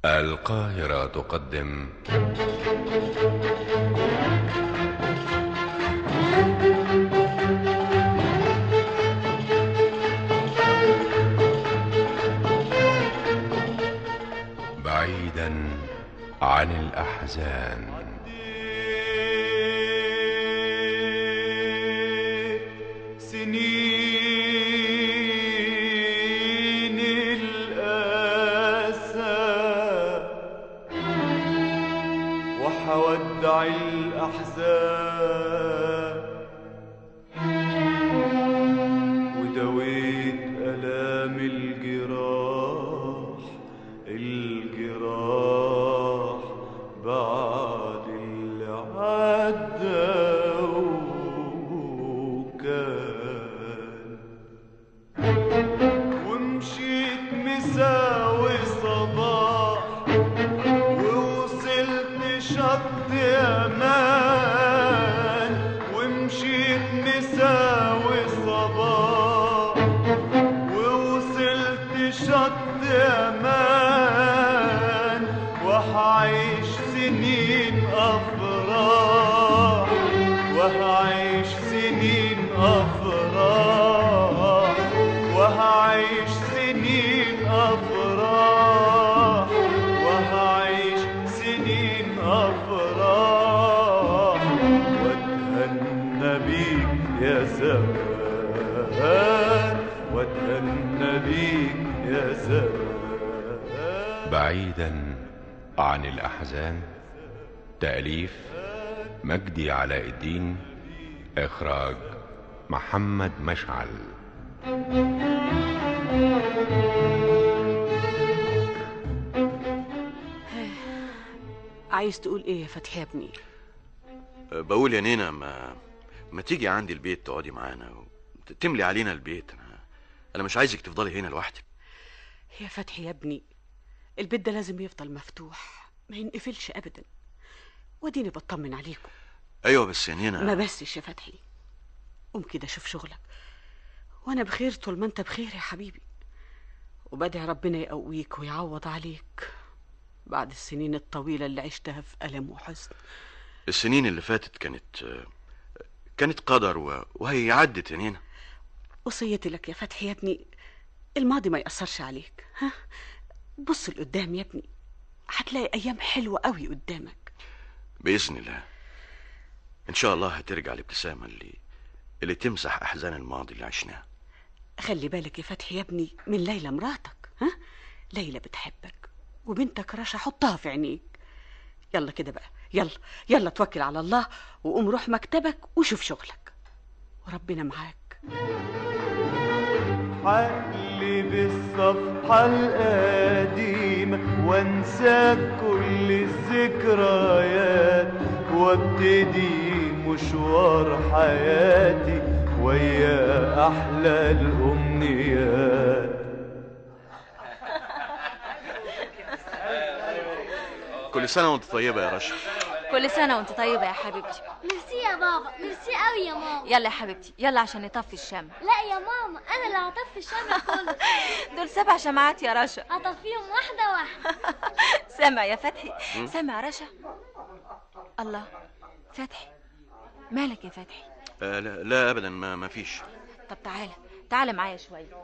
القاهرة تقدم بعيدا عن الأحزان سنين الأسى وحودع الأحزان ودويت ألام الجراح الجراح بعد اللي عدى وكان ومشيت مساوي صباح ووصلت شط امان ومشيت مساوي صباح ووصلت شط امان وهعيش سنين افراح وهعيش سنين افراح وهعيش سنين افراح وهعيش سنين افراح واتهنى بيك يا زمان واتهنى بيك يا زمان بعيدا عن الأحزان تأليف مجدي علاء الدين إخراج محمد مشعل عايز تقول ايه يا فتحي يا ابني بقول يا نينا ما ما تيجي عندي البيت تقعدي معانا وتملي علينا البيت انا انا مش عايزك تفضلي هنا لوحدك يا فتحي يا ابني البيت ده لازم يفضل مفتوح ما ينقفلش ابدا وديني بطمن عليكم ايوه بس يا نينا ما بسش يا فتحي قوم كده شوف شغلك وانا بخير طول ما انت بخير يا حبيبي وبدعي ربنا يقويك ويعوض عليك بعد السنين الطويلة اللي عشتها في ألم وحزن السنين اللي فاتت كانت كانت قدر و... وهي عدت يا نينا وصيتي لك يا فتحي يا ابني الماضي ما يأثرش عليك ها بص لقدام يا ابني هتلاقي أيام حلوة قوي قدامك باذن الله ان شاء الله هترجع الابتسامه اللي اللي تمسح احزان الماضي اللي عشناها خلي بالك يا فتحي يا ابني من ليلى مراتك ها ليلى بتحبك وبنتك رشا حطها في عينيك يلا كده بقى يلا يلا توكل على الله وقوم روح مكتبك وشوف شغلك وربنا معاك حقلي بالصفحة القديمة وانسى كل الذكريات وابتدي مشوار حياتي ويا أحلى الأمنيات كل سنه وانت طيبه يا رشا كل سنة وانت طيبة يا حبيبتي ميرسي يا بابا ميرسي قوي يا ماما يلا يا حبيبتي يلا عشان نطفي الشمع لا يا ماما انا اللي هطفي الشمع كله دول سبع شمعات يا رشا هطفيهم واحده واحده سامع يا فتحي سامع رشا الله فتحي مالك يا فتحي آه لا, لا ابدا ما ما فيش طب تعالى تعالى معايا شوية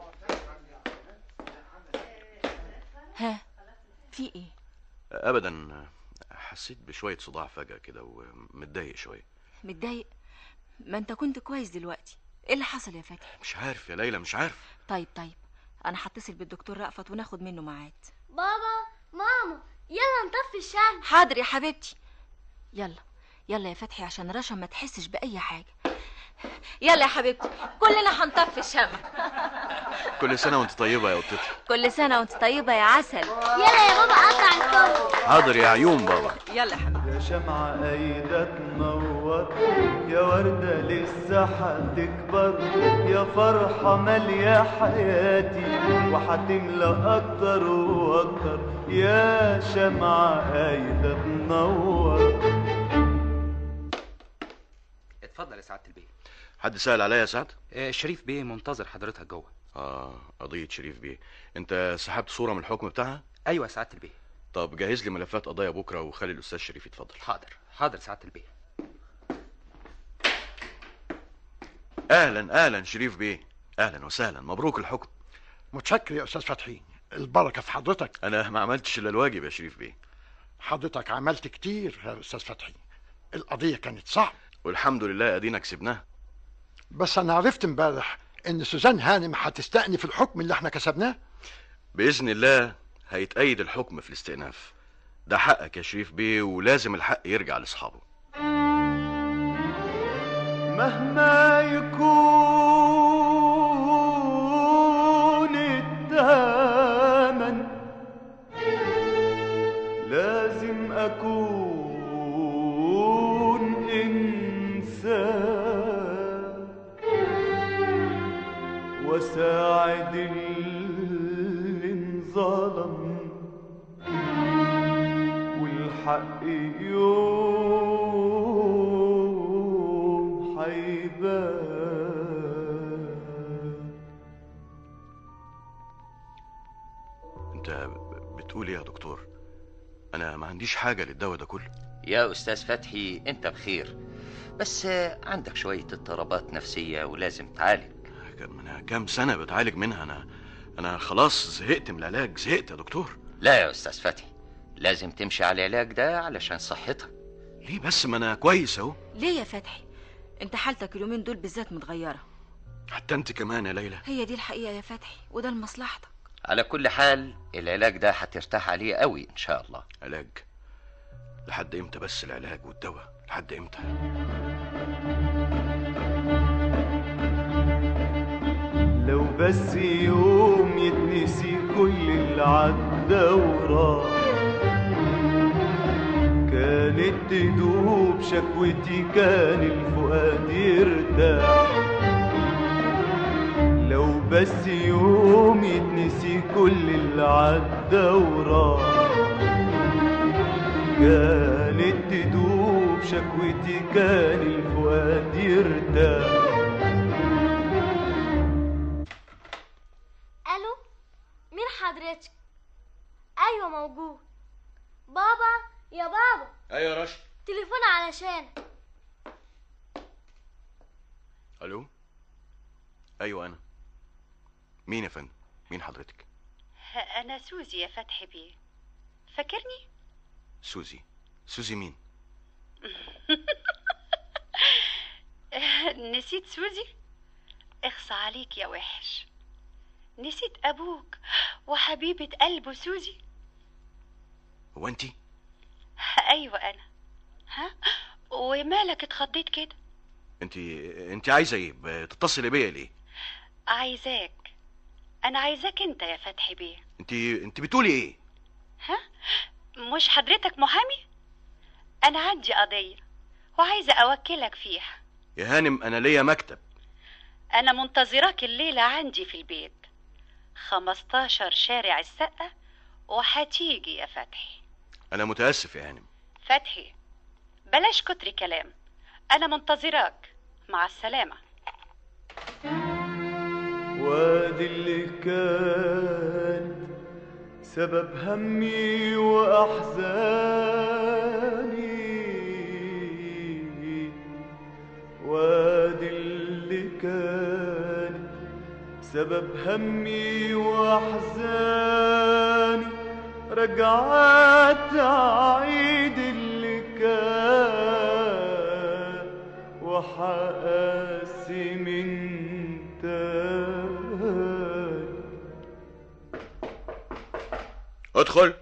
ها في ايه ابدا حسيت بشويه صداع فجاه كده ومتضايق شويه متضايق ما انت كنت كويس دلوقتي ايه اللي حصل يا فتحي مش عارف يا ليلى مش عارف طيب طيب انا هتصل بالدكتور رأفت وناخد منه ميعاد بابا ماما يلا نطفي الشمع حاضر يا حبيبتي يلا يلا يا فتحي عشان رشا ما تحسش بأي حاجة يلا يا حبيبتي كلنا هنطفي الشمع كل سنه وانت طيبه يا قطتي كل سنة وانت طيبة يا عسل يلا يا بابا قطع الكل حاضر يا عيون بابا يلا يا حبيبتي يا شمعة أيدة تنور يا وردة لسه هتكبر يا فرحة مالية حياتي وهتملى أكتر وأكتر يا شمعة أيدة تنور اتفضل يا سعاده البيه حد سأل عليا يا سعد آه، شريف بيه منتظر حضرتك جوه اه قضيه شريف بيه انت سحبت صوره من الحكم بتاعها ايوه يا سعاده البيه طب جهز لي ملفات قضايا بكره وخلي الاستاذ شريف يتفضل حاضر حاضر سعاده البيه اهلا اهلا شريف بيه اهلا وسهلا مبروك الحكم متشكر يا استاذ فتحي البركه في حضرتك انا ما عملتش الا الواجب يا شريف بيه حضرتك عملت كتير يا استاذ فتحي القضيه كانت صعبه والحمد لله ادينا كسبناها بس انا عرفت امبارح ان سوزان هانم هتستأنف الحكم اللي احنا كسبناه باذن الله هيتأيد الحكم في الاستئناف ده حقك يا شريف بيه ولازم الحق يرجع لاصحابه مهما يكون الثمن لازم أكون إنسان وساعد اللي انظلم والحق يوم حيبان انت بتقول ايه يا دكتور انا ما عنديش حاجه للدواء ده كله يا أستاذ فتحي أنت بخير بس آه، عندك شوية اضطرابات نفسية ولازم تعالج كم انا كام سنه بتعالج منها انا انا خلاص زهقت من العلاج زهقت يا دكتور لا يا أستاذ فتحي لازم تمشي على العلاج ده علشان صحتك ليه بس ما انا كويس اهو ليه يا فتحي انت حالتك اليومين دول بالذات متغيره حتى انت كمان يا ليلى هي دي الحقيقه يا فتحي وده لمصلحتك على كل حال العلاج ده هترتاح عليه قوي إن شاء الله علاج لحد امتى بس العلاج والدواء لحد امتى لو بس يوم يتنسي كل اللي عدى وراح كانت تدوب شكوتي كان الفؤاد يرتاح لو بس يوم يتنسي كل اللي عدى وراح كانت تدوب شكوتي كان الفؤاد يرتاح الو مين حضرتك ايوه موجود بابا يا بابا ايوه يا رشد تليفون علشان الو ايوه انا مين يا فندم مين حضرتك أنا سوزي يا فتحي بيه فاكرني؟ سوزي سوزي مين نسيت سوزي؟ اخصى عليك يا وحش نسيت أبوك وحبيبة قلبه سوزي هو انت أيوة أنا ها ومالك اتخضيت كده انت انت عايزه ايه بتتصلي بيا ليه عايزاك أنا عايزاك أنت يا فتحي بيه انت انت بتقولي ايه ها مش حضرتك محامي أنا عندي قضية وعايزة أوكلك فيها يا هانم انا ليا مكتب أنا منتظراك الليلة عندي في البيت خمستاشر شارع السقة وهتيجي يا فتحي انا متاسف يا هانم فتحي بلاش كتر كلام أنا منتظراك مع السلامة وادي اللي كان سبب همي وأحزاني وادي اللي كان سبب همي وأحزاني رجعت أعيد اللي كان وحقاسي من تاني ادخل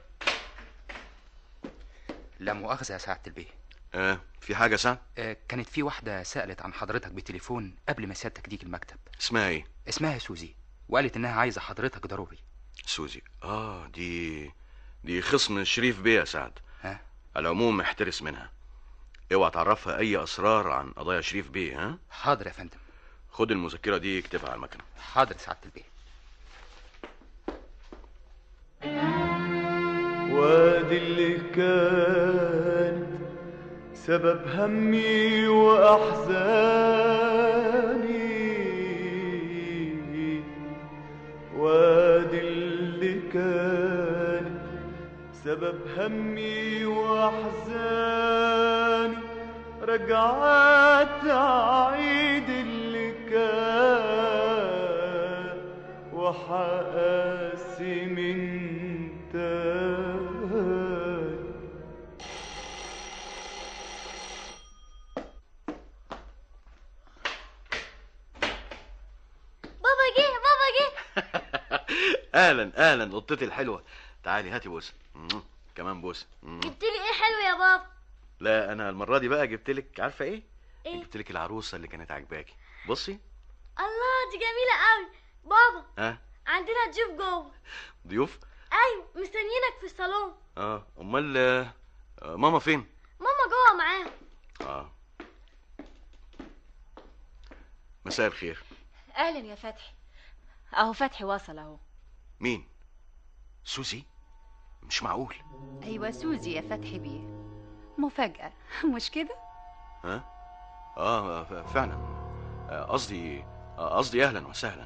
لا مؤاخذه يا سعاده البيه آه في حاجه سعد آه، كانت في واحده سالت عن حضرتك بالتليفون قبل ما سيادتك تيجي المكتب اسمها ايه اسمها سوزي وقالت انها عايزه حضرتك ضروري سوزي اه دي دي خصم شريف بيه يا سعد ها على العموم احترس منها اوعى تعرفها اي اسرار عن قضايا شريف بيه ها حاضر يا فندم خد المذكره دي اكتبها على المكنه حاضر يا سعاده البيه وادي اللي كان سبب همي وأحزاني وادي اللي كان سبب همي واحزاني رجعت اعيد اللي كان وحقاسي من تاني بابا جه بابا جه اهلا اهلا قطتي الحلوه تعالي هاتي بوسه مم. كمان بوسه مم. جبت لي ايه حلو يا بابا لا انا المره دي بقى جبت لك عارفه ايه ايه جبت لك العروسه اللي كانت عاجباكي بصي الله دي جميله قوي بابا ها عندنا ضيوف جوه ضيوف ايوه مستنيينك في الصالون اه امال آه، آه، ماما فين ماما جوه معاهم اه مساء الخير اهلا يا فتحي اهو فتحي وصل اهو مين سوزي مش معقول ايوه سوزي يا فتحي بيه مفاجأة مش كده؟ ها اه ف- فعلا آه، قصدي آه، قصدي اهلا وسهلا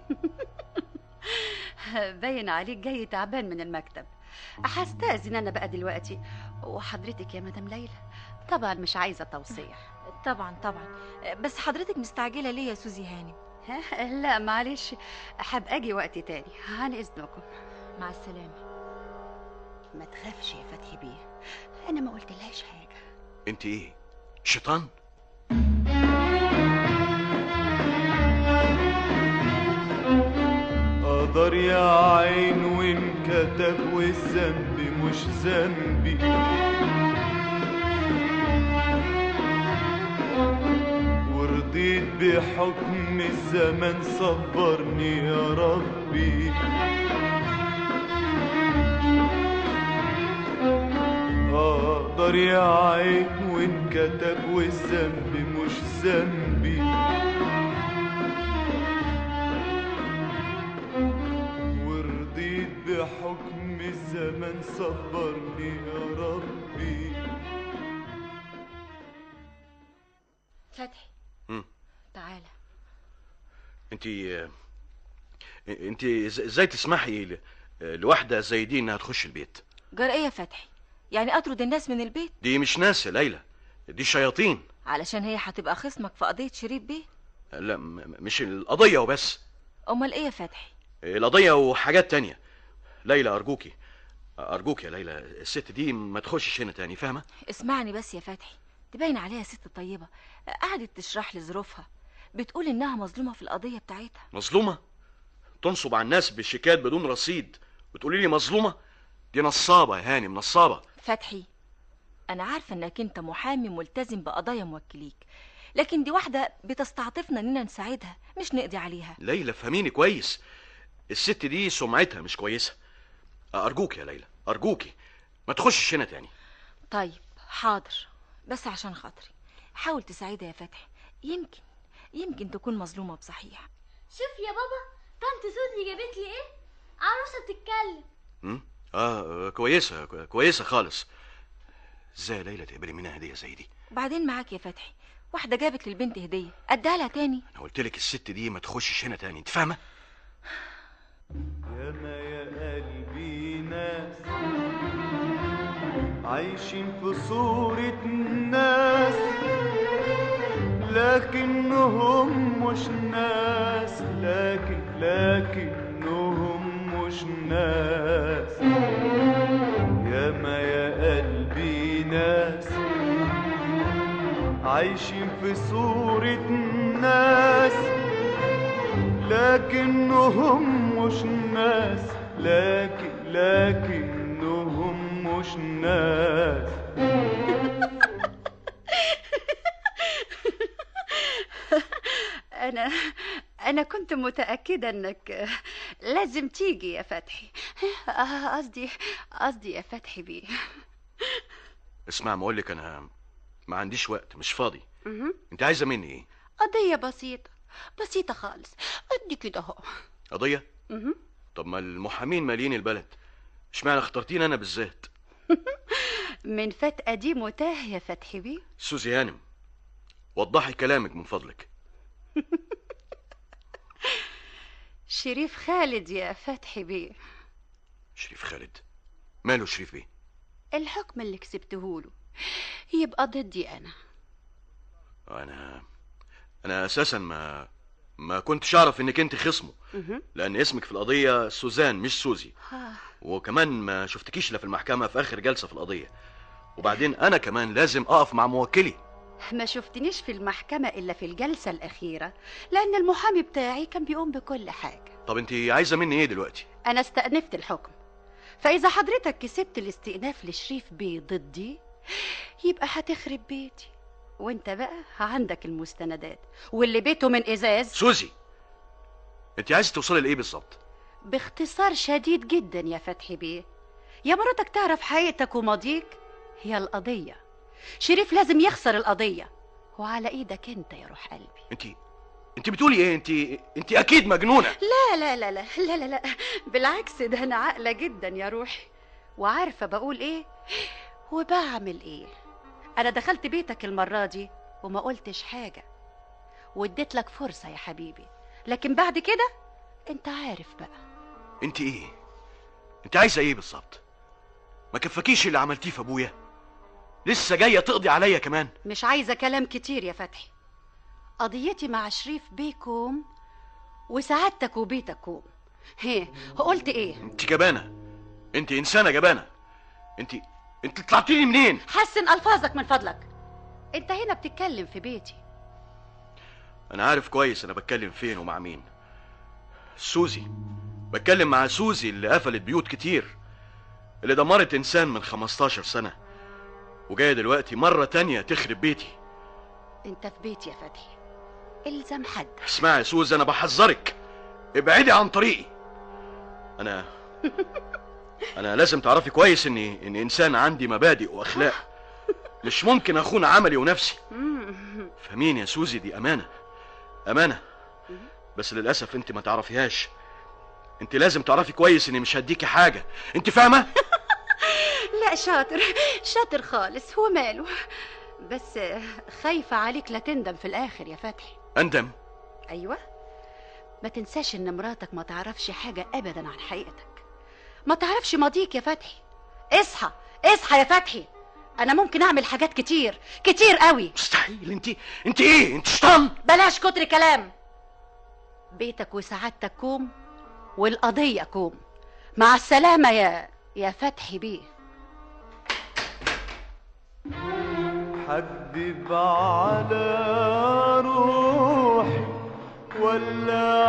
باين عليك جاي تعبان من المكتب هستأذن انا بقى دلوقتي وحضرتك يا مدام ليلى طبعا مش عايزة توصية طبعا طبعا بس حضرتك مستعجله ليه يا سوزي هانم ها لا معلش هبقى اجي وقت تاني عن اذنكم مع السلامه ما تخافش يا فتحي بيه انا ما قلتلهاش حاجة انت ايه شيطان قدر يا عين وانكتب والذنب مش ذنبي ورضيت بحكم الزمن صبرني يا ربي اقدر يا عين وانكتب والذنب مش ذنبي ورضيت بحكم الزمن صبرني يا ربي فتحي مم. تعالى انت آه، انت إز- ازاي تسمحي ل- لواحده زي دي انها تخش البيت جرى ايه يا فتحي يعني اطرد الناس من البيت دي مش ناس يا ليلى دي شياطين علشان هي هتبقى خصمك في قضيه شريف بيه لا م- م- مش القضيه وبس امال ايه يا فتحي القضيه وحاجات تانية ليلى ارجوكي ارجوك يا ليلى الست دي ما تخشش هنا تاني فاهمه اسمعني بس يا فتحي تبين عليها ست طيبه قعدت تشرح لي ظروفها بتقول انها مظلومه في القضيه بتاعتها مظلومه تنصب على الناس بالشيكات بدون رصيد وتقولي لي مظلومه دي نصابه يا هانم نصابه فتحي انا عارفه انك انت محامي ملتزم بقضايا موكليك لكن دي واحده بتستعطفنا اننا نساعدها مش نقضي عليها ليلى فهميني كويس الست دي سمعتها مش كويسه ارجوك يا ليلى ارجوكي ما تخشش هنا تاني طيب حاضر بس عشان خاطري حاول تساعدها يا فتحي يمكن يمكن تكون مظلومه بصحيح شوف يا بابا طنط سوزي جابت لي ايه عروسه بتتكلم م? اه كويسه كو- كويسه خالص ازاي يا ليلى تقبلي منها هديه زي دي وبعدين معاك يا فتحي واحده جابت للبنت هديه اديها لها تاني انا قلت لك الست دي ما تخشش هنا تاني انت فاهمه ياما يا قلبي ناس عايشين في صورة ناس لكنهم مش ناس لكن لكنهم مش ناس ياما يا قلبي ناس عايشين في صورة ناس لكنهم مش ناس لكن لكنهم مش ناس انا انا كنت متاكده انك لازم تيجي يا فتحي آه، قصدي قصدي يا فتحي بيه اسمع ما اقول لك انا ما عنديش وقت مش فاضي مهم. انت عايزه مني ايه قضيه بسيطه بسيطه خالص قد كده اهو قضيه مهم. طب ما المحامين مالين البلد اشمعنى اخترتيني انا بالذات من فتقه دي متاه يا فتحي بيه سوزي هانم وضحي كلامك من فضلك شريف خالد يا فتحي بيه شريف خالد ماله شريف بيه الحكم اللي كسبته له يبقى ضدي انا انا انا اساسا ما ما كنتش اعرف انك انت خصمه مهم. لان اسمك في القضيه سوزان مش سوزي آه. وكمان ما شفتكيش الا في المحكمه في اخر جلسه في القضيه وبعدين انا كمان لازم اقف مع موكلي ما شفتنيش في المحكمة إلا في الجلسة الأخيرة لأن المحامي بتاعي كان بيقوم بكل حاجة طب انت عايزه مني ايه دلوقتي أنا استأنفت الحكم فإذا حضرتك كسبت الاستئناف لشريف بيه ضدي يبقى هتخرب بيتي وانت بقى عندك المستندات واللي بيته من إزاز سوزي انت عايزه توصلي لايه بالظبط باختصار شديد جدا يا فتحي بيه يا مراتك تعرف حقيقتك وماضيك هي القضية شريف لازم يخسر القضية وعلى ايدك انت يا روح قلبي انت انت بتقولي ايه انت انت اكيد مجنونه لا لا لا لا لا لا لا بالعكس ده انا عاقله جدا يا روحي وعارفه بقول ايه وبعمل ايه انا دخلت بيتك المره دي وما قلتش حاجه واديت لك فرصه يا حبيبي لكن بعد كده انت عارف بقى انت ايه انت عايزه ايه بالظبط ما كفكيش اللي عملتيه في ابويا لسه جايه تقضي عليا كمان مش عايزه كلام كتير يا فتحي قضيتي مع شريف بيكم وسعادتك وبيتكم هي قلت ايه انت جبانه انت انسانه جبانه انت انت طلعتي لي منين حسن الفاظك من فضلك انت هنا بتتكلم في بيتي انا عارف كويس انا بتكلم فين ومع مين سوزي بتكلم مع سوزي اللي قفلت بيوت كتير اللي دمرت انسان من 15 سنه وجايه دلوقتي مره تانية تخرب بيتي انت في بيتي يا فتحي الزم حد اسمعي يا سوزي انا بحذرك ابعدي عن طريقي انا انا لازم تعرفي كويس اني اني انسان عندي مبادئ واخلاق مش ممكن اخون عملي ونفسي فهميني يا سوزي دي امانه امانه بس للاسف انت ما تعرفيهاش انت لازم تعرفي كويس اني مش هديكي حاجه انت فاهمه لا شاطر شاطر خالص هو ماله بس خايفة عليك لا تندم في الآخر يا فتحي اندم أيوة ما تنساش إن مراتك ما تعرفش حاجة أبدا عن حقيقتك ما تعرفش ماضيك يا فتحي اصحى اصحى يا فتحي أنا ممكن أعمل حاجات كتير كتير قوي مستحيل انت انت ايه انت شطان بلاش كتر كلام بيتك وسعادتك كوم والقضية كوم مع السلامة يا يا فتحي بيه حدب على روحي ولا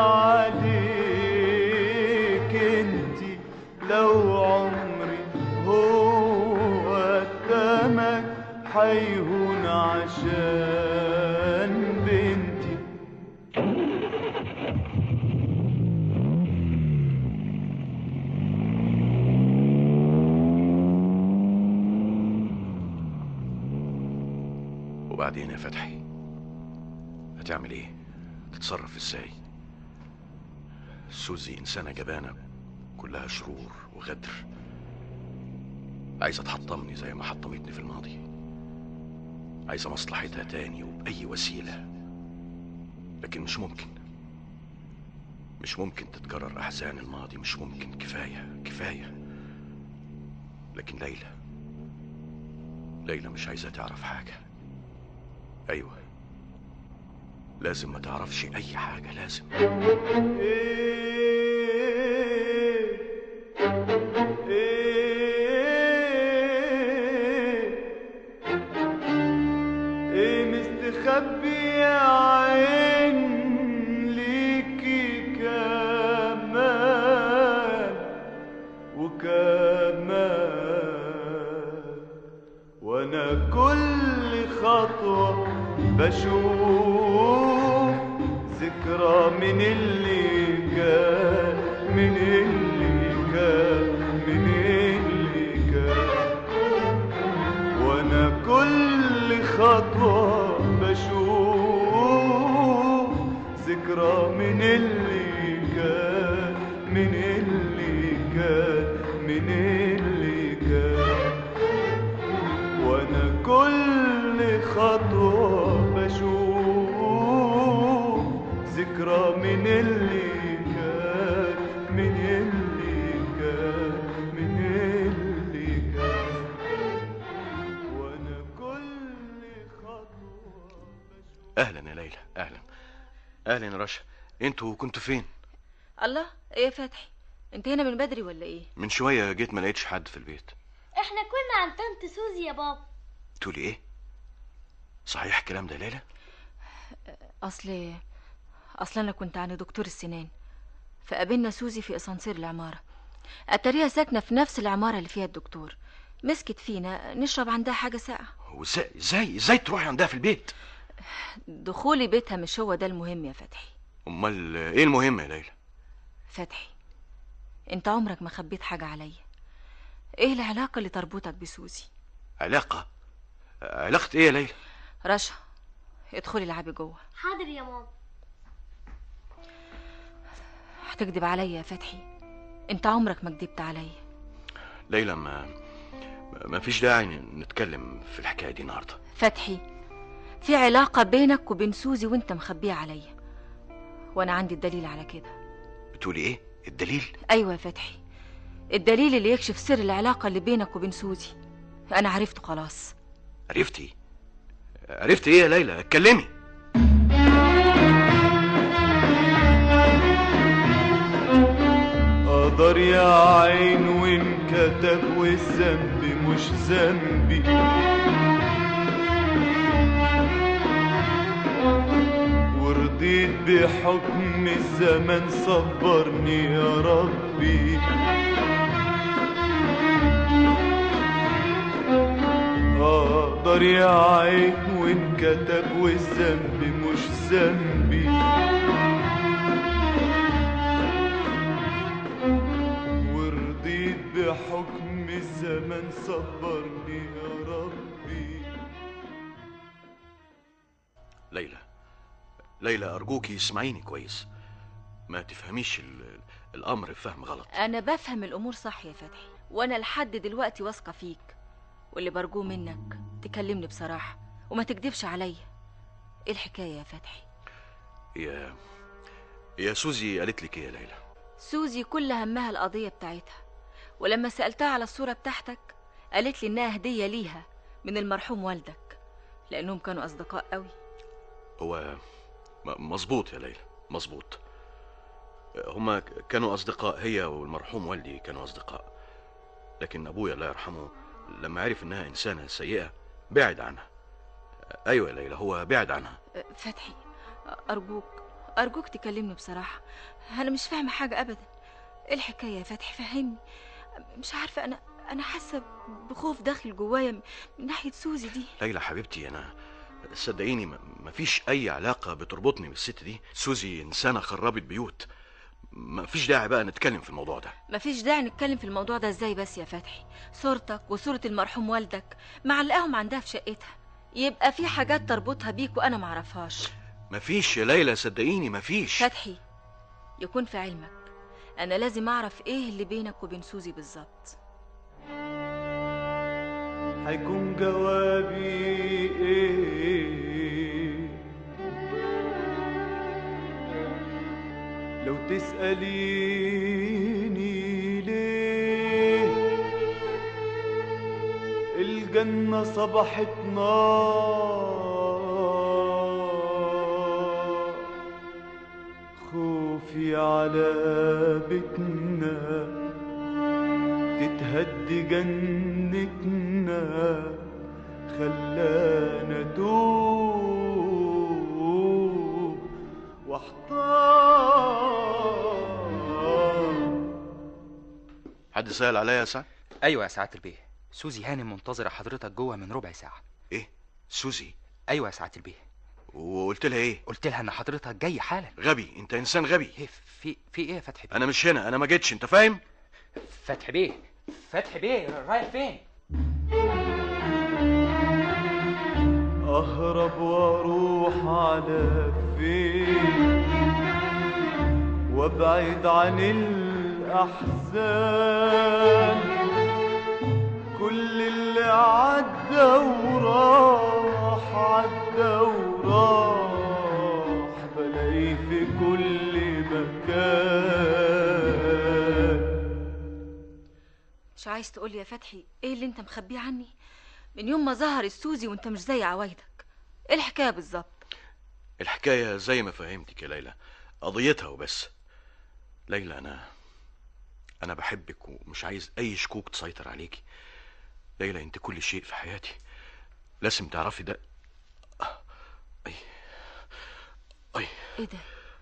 عليك انتي لو عمري هو الثمن حيهون عشان بنتي وبعدين يا فتحي هتعمل ايه تتصرف ازاي سوزي انسانه جبانه كلها شرور وغدر عايزه تحطمني زي ما حطمتني في الماضي عايزه مصلحتها تاني وباي وسيله لكن مش ممكن مش ممكن تتكرر احزان الماضي مش ممكن كفايه كفايه لكن ليلى ليلى مش عايزه تعرف حاجه ايوه لازم ما تعرفش اي حاجه لازم ايه مستخبي يا عين ليكي كمان وكمان وانا كل خطوة بشوف ذكرى من اللي كان من اللي كان من اللي كان وانا كل خطوة بشوف ذكرى من اللي كان من اللي كان من اللي كان وانا كل خطوة بشوف ذكرى من اللي كان من اللي كان من اللي كان اهلا يا ليلى اهلا اهلا يا رشا انتوا كنتوا فين الله ايه يا فتحي انت هنا من بدري ولا ايه من شويه جيت ما لقيتش حد في البيت احنا كنا عند طنط سوزي يا بابا تقولي ايه صحيح الكلام ده يا ليلى اصل اصل انا كنت عند دكتور السنان فقابلنا سوزي في اسانسير العماره اتاريها ساكنه في نفس العماره اللي فيها الدكتور مسكت فينا نشرب عندها حاجه ساقعه وازاي ازاي ازاي تروحي عندها في البيت دخولي بيتها مش هو ده المهم يا فتحي امال ايه المهم يا ليلى فتحي انت عمرك ما خبيت حاجه عليا ايه العلاقه اللي تربطك بسوزي علاقه علاقه ايه يا ليلى رشا ادخلي العبي جوه حاضر يا ماما هتكدب عليا يا فتحي انت عمرك ما كدبت عليا ليلى ما ما فيش داعي نتكلم في الحكايه دي النهارده فتحي في علاقه بينك وبين سوزي وانت مخبيها عليا وانا عندي الدليل على كده بتقولي ايه الدليل ايوه يا فتحي الدليل اللي يكشف سر العلاقه اللي بينك وبين سوزي انا عرفته خلاص عرفتي عرفتي ايه يا ليلى اتكلمي قدر يا عين وانكتب والذنب مش ذنبي ورضيت بحكم الزمن صبرني يا ربي قدر يا عين وانكتب والذنب مش ذنبي ورضيت بحكم الزمن صبرني يا ربي ليلى ليلى ارجوكي اسمعيني كويس ما تفهميش ال... الامر فهم غلط انا بفهم الامور صح يا فتحي وانا لحد دلوقتي واثقه فيك واللي برجوه منك تكلمني بصراحه وما تكدبش عليا ايه الحكايه يا فتحي يا يا سوزي قالت لك ايه يا ليلى سوزي كل همها القضيه بتاعتها ولما سالتها على الصوره بتاعتك قالت لي انها هديه ليها من المرحوم والدك لانهم كانوا اصدقاء قوي هو م- مظبوط يا ليلى مظبوط هما ك- كانوا اصدقاء هي والمرحوم والدي كانوا اصدقاء لكن ابويا الله يرحمه لما عرف انها انسانه سيئه بعد عنها ايوه يا ليلى هو بعد عنها فتحي ارجوك ارجوك تكلمني بصراحه انا مش فاهمه حاجه ابدا ايه الحكايه يا فتحي فهمني مش عارفه انا انا حاسه بخوف داخل جوايا من من ناحيه سوزي دي ليلى حبيبتي انا صدقيني م- مفيش اي علاقه بتربطني بالست دي سوزي انسانه خربت بيوت مفيش داعي بقى نتكلم في الموضوع ده مفيش داعي نتكلم في الموضوع ده ازاي بس يا فتحي صورتك وصورة المرحوم والدك معلقاهم عندها في شقتها يبقى في حاجات تربطها بيك وانا معرفهاش مفيش يا ليلى صدقيني مفيش فتحي يكون في علمك انا لازم اعرف ايه اللي بينك وبين سوزي بالظبط هيكون جوابي ايه لو تسأليني ليه الجنة صبحت نار خوفي على بيتنا تتهد جنتنا خلانا دوب واحتار حد سأل عليا يا سعد ايوه يا سعاده البيه سوزي هانم منتظره حضرتك جوه من ربع ساعه ايه سوزي ايوه يا سعاده البيه وقلت لها ايه قلت لها ان حضرتك جاي حالا غبي انت انسان غبي ايه في في ايه يا فتحي بيه انا مش هنا انا ما جيتش انت فاهم فتحي بيه فتحي بيه رايح فين اهرب واروح على فين وابعد عن الاحزان كل اللي عدى وراح عدى وراح بلاقيه في كل مكان مش عايز تقولي يا فتحي ايه اللي انت مخبيه عني من يوم ما ظهر السوزي وانت مش زي عوايدك ايه الحكايه بالظبط الحكايه زي ما فهمتك يا ليلى قضيتها وبس ليلى انا انا بحبك ومش عايز اي شكوك تسيطر عليكي ليلى انت كل شيء في حياتي لازم تعرفي ده اي اي ايه ده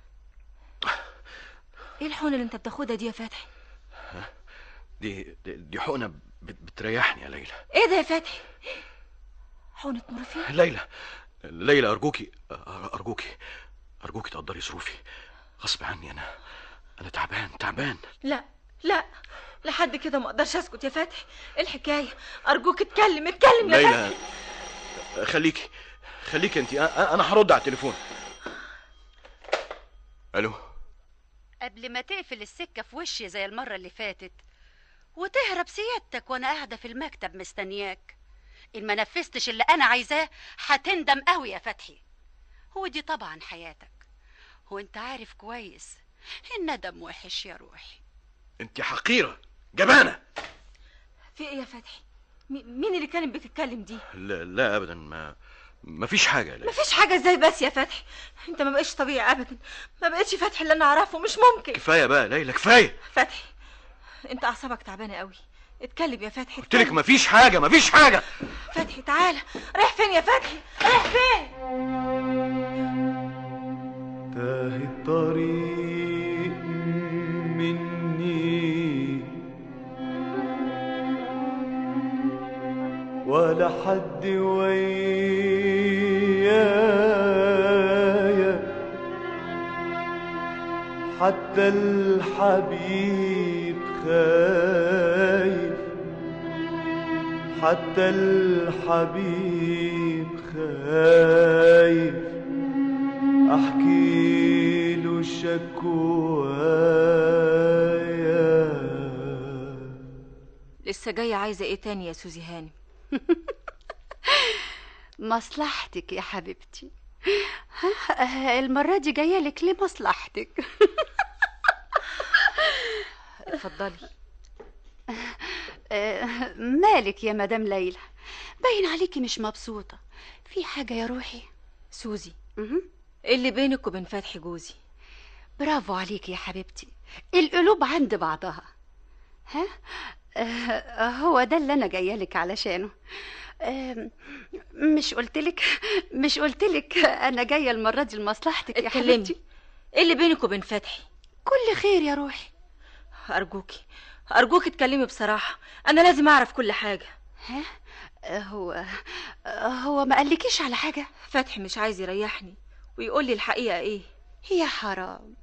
ايه الحقنه اللي انت بتاخدها دي يا فتحي دي دي, دي حقنه بت- بتريحني يا ليلى ايه ده يا فتحي حقنه مورفين ليلى ليلى ارجوكي ارجوكي ارجوكي تقدري ظروفي غصب عني انا انا تعبان تعبان لا لا لحد كده ما اقدرش اسكت يا فتحي ايه الحكايه ارجوك اتكلم اتكلم يا فتحي ليلى خليكي خليكي انت انا هرد على التليفون الو قبل ما تقفل السكة في وشي زي المرة اللي فاتت وتهرب سيادتك وانا قاعدة في المكتب مستنياك ان ما نفذتش اللي انا عايزاه هتندم قوي يا فتحي ودي طبعا حياتك وانت عارف كويس الندم وحش يا روحي انت حقيره جبانه في ايه يا فتحي مي- مين اللي كانت بتتكلم دي لا, لا ابدا ما ما فيش حاجه يا ليلى مفيش حاجه ازاي بس يا فتحي انت ما بقتش طبيعي ابدا ما بقتش فتحي اللي انا اعرفه مش ممكن كفايه بقى ليلى كفايه فتحي انت اعصابك تعبانه قوي اتكلم يا فتحي قلت لك ما فيش حاجه ما فيش حاجه فتحي تعالى رايح فين يا فتحي رايح فين تاه الطريق مني ولا حد ويايا حتى الحبيب خايف حتى الحبيب خايف احكي له شكوايا لسه جايه عايزه ايه تاني يا سوزي هانم مصلحتك يا حبيبتي ها، المرة دي جاية لك ليه مصلحتك اتفضلي آه، مالك يا مدام ليلى باين عليكي مش مبسوطة في حاجة يا روحي سوزي مهم. ايه اللي بينك وبين فتحي جوزي برافو عليكي يا حبيبتي القلوب عند بعضها ها آه، هو ده اللي انا جايه لك علشانه آم، مش قلتلك مش قلتلك انا جايه المره دي لمصلحتك يا اتكلمي. حبيبتي ايه اللي بينك وبين فتحي كل خير يا روحي ارجوكي ارجوكي اتكلمي بصراحه انا لازم اعرف كل حاجه ها آه، هو آه، هو ما قالكيش على حاجه فتحي مش عايز يريحني ويقول لي الحقيقه ايه يا حرام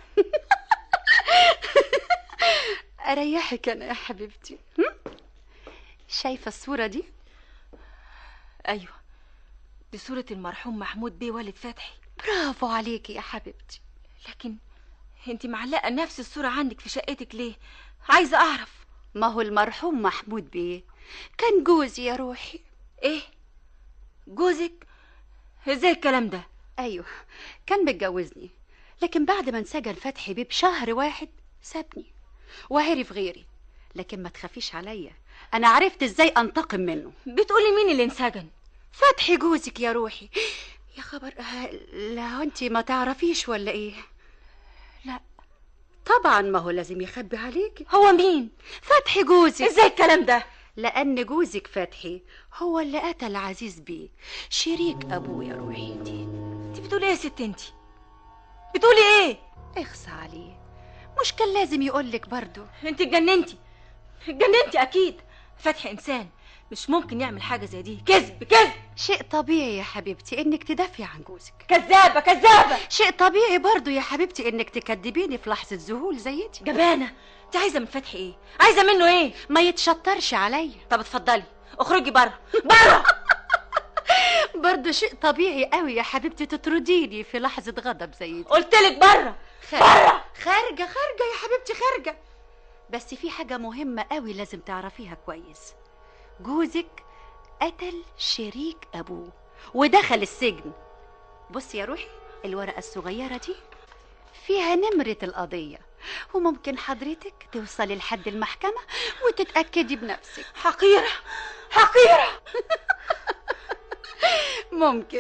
اريحك انا يا حبيبتي هم؟ شايفه الصوره دي ايوه دي صوره المرحوم محمود بيه والد فتحي برافو عليكي يا حبيبتي لكن انت معلقه نفس الصوره عندك في شقتك ليه عايزه اعرف ما هو المرحوم محمود بيه كان جوزي يا روحي ايه جوزك ازاي الكلام ده ايوه كان متجوزني لكن بعد ما انسجن فتحي بيه بشهر واحد سابني وعرف غيري لكن ما تخافيش عليا انا عرفت ازاي انتقم منه بتقولي مين اللي انسجن فتحي جوزك يا روحي يا خبر آه، لا انت ما تعرفيش ولا ايه لا طبعا ما هو لازم يخبي عليكي هو مين فتحي جوزك ازاي الكلام ده لان جوزك فتحي هو اللي قتل عزيز بيه شريك ابوه يا روحي انت انت بتقولي ايه يا ست انت بتقولي ايه اخصى عليه مش كان لازم يقولك برضو انت اتجننتي اتجننتي اكيد فتحي انسان مش ممكن يعمل حاجه زي دي كذب كذب شيء طبيعي يا حبيبتي انك تدافعي عن جوزك كذابه كذابه شيء طبيعي برضو يا حبيبتي انك تكدبيني في لحظه ذهول زي دي جبانه انت عايزه من فتحي ايه عايزه منه ايه ما يتشطرش عليا طب اتفضلي اخرجي بره بره برضو شيء طبيعي قوي يا حبيبتي تطرديني في لحظه غضب زي دي قلت لك بره خارجه خارجه خارجه يا حبيبتي خارجه بس في حاجه مهمه قوي لازم تعرفيها كويس جوزك قتل شريك ابوه ودخل السجن بصي يا روحي الورقه الصغيره دي فيها نمره القضيه وممكن حضرتك توصلي لحد المحكمه وتتاكدي بنفسك حقيره حقيره ممكن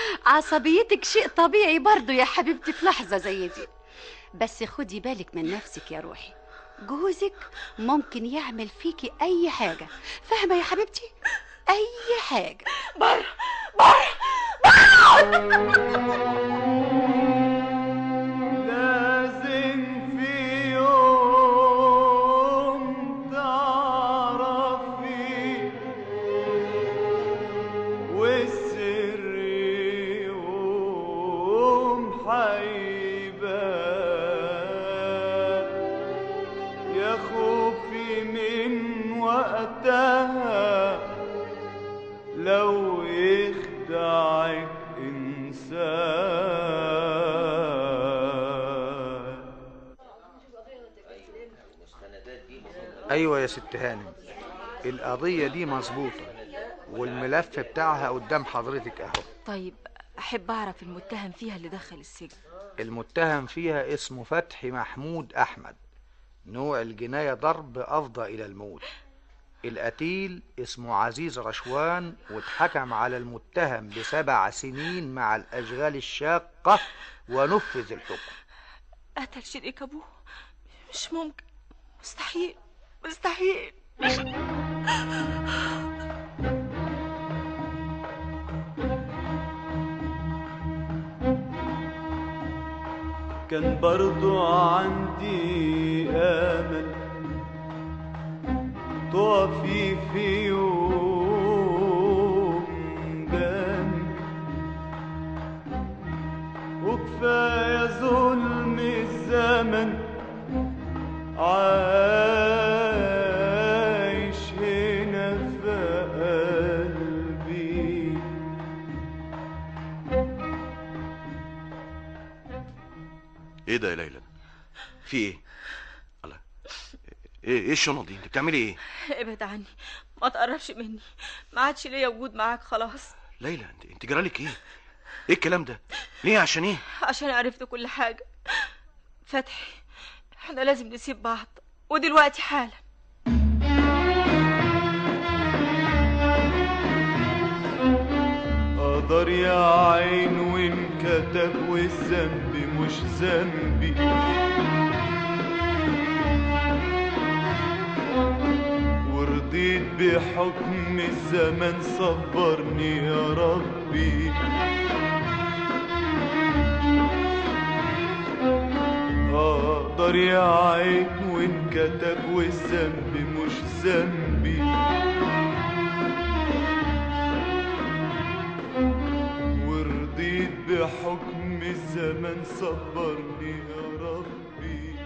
عصبيتك شيء طبيعي برضو يا حبيبتي في لحظة زي دي بس خدي بالك من نفسك يا روحي جوزك ممكن يعمل فيكي أي حاجة فاهمة يا حبيبتي أي حاجة بره بره لازم في يوم تعرفي والسر يوم حيبان يا خوفي من وقتها لو يخدعك إنسان ايوه يا ست هانم القضيه دي مظبوطه والملف بتاعها قدام حضرتك اهو طيب احب اعرف المتهم فيها اللي دخل السجن المتهم فيها اسمه فتحي محمود احمد نوع الجنايه ضرب افضى الى الموت القتيل اسمه عزيز رشوان واتحكم على المتهم بسبع سنين مع الاشغال الشاقه ونفذ الحكم قتل شريك ابوه مش ممكن مستحيل مستحيل كان برضو عندي امل تقفي في يوم جنبي وكفايه ظلم الزمن عايش هنا في قلبي ايه ده يا ليلى في ايه الله ايه ايه الشنط دي انت بتعملي ايه ابعد عني ما تقربش مني ما عادش ليا وجود معاك خلاص ليلى انت انت جرالك ايه ايه الكلام ده ليه عشان ايه عشان عرفت كل حاجة فتحي احنا لازم نسيب بعض ودلوقتي حالا قدر يا عين وانكتب والذنب مش ذنبي ورضيت بحكم الزمن صبرني يا ربي قدر يا عين وانكتب والذنب مش ذنبي ورضيت بحكم الزمن صبرني يا ربي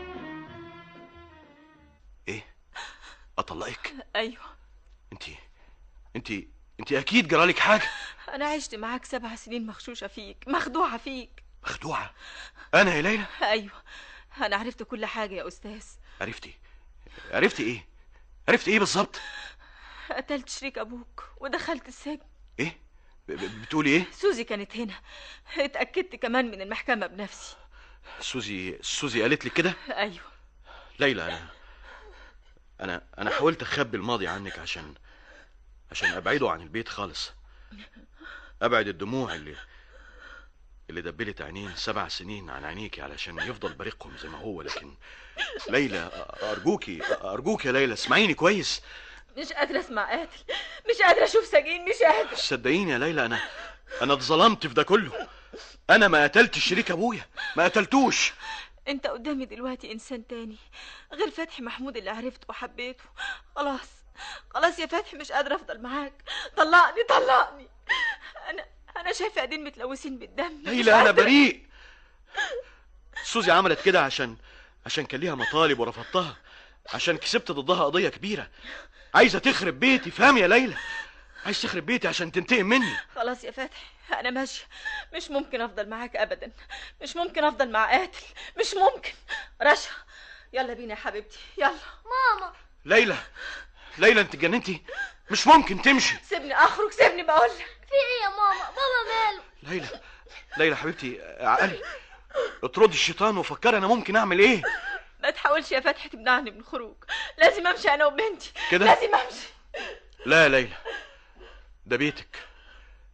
ايه اطلقك ايوه انت انت انت اكيد جرالك حاجه انا عشت معاك سبع سنين مغشوشة فيك مخدوعة فيك مخدوعه انا يا ليلى ايوه انا عرفت كل حاجة يا استاذ عرفتي عرفتي ايه عرفتي ايه بالظبط قتلت شريك ابوك ودخلت السجن ايه ب- ب- بتقولي ايه سوزي كانت هنا اتأكدت كمان من المحكمة بنفسي سوزي سوزي قالت لك كده ايوه ليلى انا انا انا حاولت اخبي الماضي عنك عشان عشان ابعده عن البيت خالص ابعد الدموع اللي اللي دبلت عينين سبع سنين عن عينيكي علشان يفضل بريقهم زي ما هو لكن ليلى ارجوكي ارجوكي يا ليلى اسمعيني كويس مش قادرة اسمع قاتل مش قادرة اشوف سجين مش قادرة صدقيني يا ليلى انا انا اتظلمت في ده كله انا ما قتلتش شريك ابويا ما قتلتوش انت قدامي دلوقتي انسان تاني غير فتحي محمود اللي عرفته وحبيته خلاص خلاص يا فتحي مش قادرة افضل معاك طلقني طلقني انا انا شايفة ايدين متلوثين بالدم مش ليلى انا قادرة. بريء سوزي عملت كده عشان عشان كان ليها مطالب ورفضتها عشان كسبت ضدها قضية كبيرة عايزة تخرب بيتي فهم يا ليلى عايز تخرب بيتي عشان تنتقم مني خلاص يا فتحي انا ماشية مش ممكن افضل معاك ابدا مش ممكن افضل مع قاتل مش ممكن رشا يلا بينا يا حبيبتي يلا ماما ليلى ليلى انت اتجننتي مش ممكن تمشي سيبني اخرج سيبني بقول لك في ايه يا ماما بابا ماله ليلى ليلى حبيبتي عقلي اطردي الشيطان وفكري انا ممكن اعمل ايه ما تحاولش يا فتحي تمنعني من الخروج لازم امشي انا وبنتي كده؟ لازم امشي لا يا ليلى ده بيتك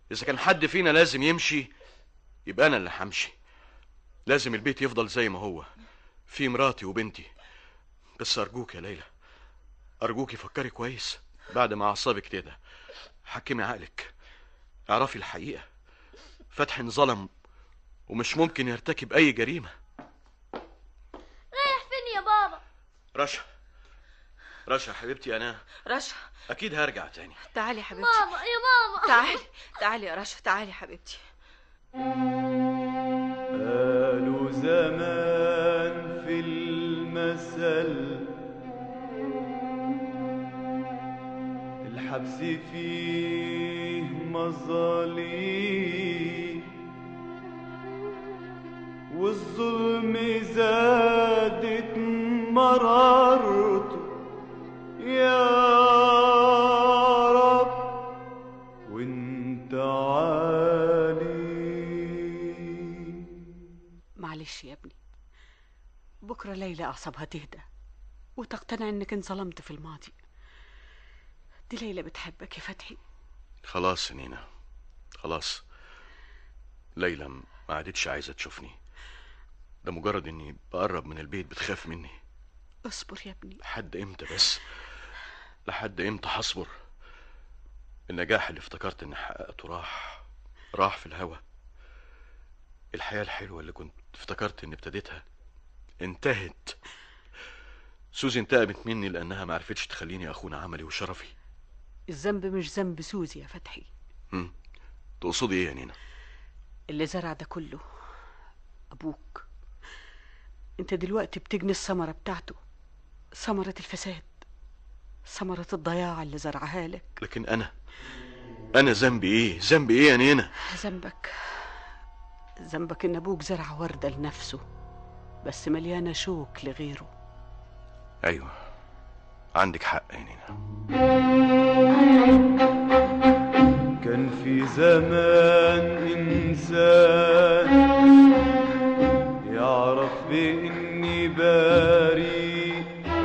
اذا كان حد فينا لازم يمشي يبقى انا اللي همشي لازم البيت يفضل زي ما هو في مراتي وبنتي بس ارجوك يا ليلى ارجوكي فكري كويس بعد ما اعصابك تهدى حكمي عقلك اعرفي الحقيقه فتحي انظلم ومش ممكن يرتكب اي جريمه رايح فين يا بابا رشا رشا حبيبتي انا رشا اكيد هرجع تاني تعالي يا حبيبتي بابا يا بابا تعالي تعالي يا رشا تعالي يا حبيبتي قالوا زمان في المثل الحبس فيه مظاليم والظلم زادت مرارته يا رب وانت عالي معلش يا ابني بكرة ليلى أعصابها تهدى وتقتنع إنك انظلمت في الماضي دي ليلى بتحبك يا فتحي خلاص يا نينا خلاص ليلى ما عادتش عايزه تشوفني ده مجرد اني بقرب من البيت بتخاف مني اصبر يا ابني لحد امتى بس لحد امتى هصبر النجاح اللي افتكرت اني حققته راح راح في الهوا الحياة الحلوة اللي كنت افتكرت اني ابتديتها انتهت سوزي انتقمت مني لانها ما عرفتش تخليني اخون عملي وشرفي الذنب مش ذنب سوزي يا فتحي هم. تقصدي ايه يا نينا اللي زرع ده كله أبوك أنت دلوقتي بتجني الثمرة بتاعته ثمرة الفساد ثمرة الضياع اللي زرعها لك لكن انا انا ذنبي ايه ذنبي ايه يا نينا ذنبك ذنبك إن أبوك زرع وردة لنفسه بس مليانة شوك لغيره ايوه عندك حق يا نينا كان في زمان إنسان يعرف بإني بريء